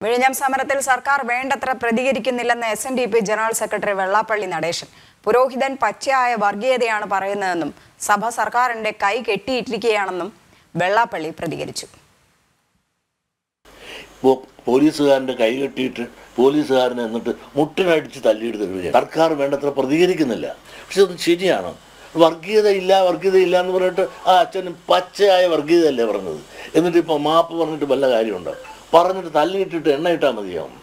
വിഴിഞ്ഞം സമരത്തിൽ സർക്കാർ വേണ്ടത്ര പ്രതികരിക്കുന്നില്ലെന്ന് S N D P general secretary Vellappally Natesan പുരോഹിതൻ പച്ചയായ വർഗീയതയാണ് പറയുന്നതെന്നും സഭ സർക്കാരിന്റെ കൈ കെട്ടിയിട്ടിരിക്കുകയാണെന്നും വെള്ളാപ്പള്ളി പ്രതികരിച്ചു പോ- പോലീസുകാരൻ്റെ കൈ കെട്ടിയിട്ട് പോലീസുകാരനെ എന്നിട്ട് മുട്ടിനടിച്ച് തല്ലിയെടുത്ത് വിജയം സർക്കാർ വേണ്ടത്ര പ്രതികരിക്കുന്നില്ല പക്ഷെ അത് ശരിയാണ് വർഗീയത ഇല്ല വർഗീയത ഇല്ല എന്ന് പറഞ്ഞിട്ട് ആ അച്ഛന് പച്ചയായ വർഗീയതയല്ലേ പറഞ്ഞത് എന്നിട്ട് ഇപ്പോൾ മാപ്പ് പറഞ്ഞിട്ട് വല്ല കാര്യമുണ്ടോ പറഞ്ഞിട്ട് തല്ലിയിട്ടിട്ട് എണ്ണ ഇട്ടാൽ മതിയാവും